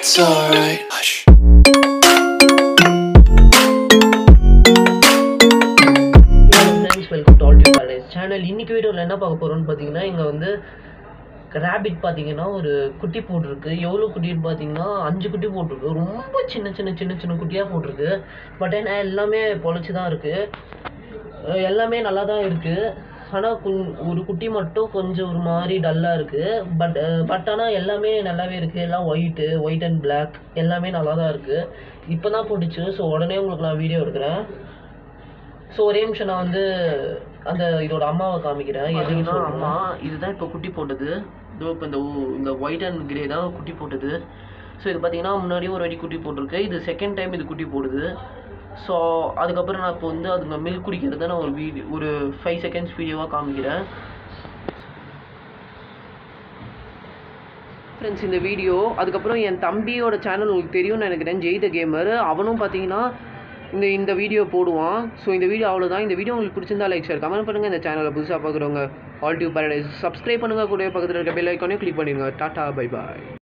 It's alright. Hush. Friends welcome to all due palace channel இன்னைக்கு வீடியோவில் என்ன பார்க்க போகிறோம்னு பார்த்தீங்கன்னா இங்கே வந்து ரேபிட் பார்த்தீங்கன்னா ஒரு குட்டி போட்டிருக்கு எவ்வளோ குட்டின்னு பார்த்தீங்கன்னா அஞ்சு குட்டி போட்டிருக்கு ரொம்ப சின்ன சின்ன சின்ன சின்ன குட்டியாக போட்டிருக்கு பட் ஏன்னா எல்லாமே பொழைச்சி தான் இருக்குது எல்லாமே நல்லா தான் இருக்குது ஆனால் ஒரு குட்டி மட்டும் கொஞ்சம் ஒரு மாதிரி டல்லாக இருக்குது பட் பட் ஆனால் எல்லாமே நல்லாவே இருக்குது எல்லாம் ஒயிட்டு ஒயிட் அண்ட் Black எல்லாமே நல்லா தான் இருக்குது இப்போ தான் போட்டுச்சு ஸோ உடனே உங்களுக்கு நான் வீடியோ எடுக்கிறேன் ஸோ ஒரே நிமிஷம் நான் வந்து அந்த இதோட அம்மாவை காமிக்கிறேன் எதுனா அம்மா இதுதான் இப்போ குட்டி போட்டது இதோ இப்போ இந்த ஊ- இந்த ஒயிட் அண்ட் கிரே தான் குட்டி போட்டது ஸோ இது பார்த்தீங்கன்னா முன்னாடியே ஒரு வாட்டி குட்டி போட்டிருக்கு இது செகண்ட் டைம் இது குட்டி போடுது ஸோ அதுக்கப்புறம் நான் இப்போ வந்து அதுங்க மில்க் குடிக்கிறத நான் ஒரு வீடியோ ஒரு ஃபைவ் செகண்ட்ஸ் வீடியோவாக காமிக்கிறேன் ஃப்ரெண்ட்ஸ் இந்த வீடியோ அதுக்கப்புறம் என் தம்பியோட சேனல் உங்களுக்கு தெரியும்னு நினைக்கிறேன் ஜெய் த கேமர் அவனும் பார்த்தீங்கன்னா இந்த இந்த வீடியோ போடுவான் ஸோ இந்த வீடியோ அவ்வளோதான் இந்த வீடியோ உங்களுக்கு பிடிச்சிருந்தா லைக் ஷேர் கமெண்ட் பண்ணுங்கள் இந்த சேனலை புதுசாக பார்க்குறவங்க ஆல் டியூப் பேரடைஸ் சப்ஸ்கிரைப் பண்ணுங்கள் கூட பக்கத்தில் இருக்க பெல் ஐக்கானே கிளிக் பண்ணிடுங்க டாட்டா பை பாய்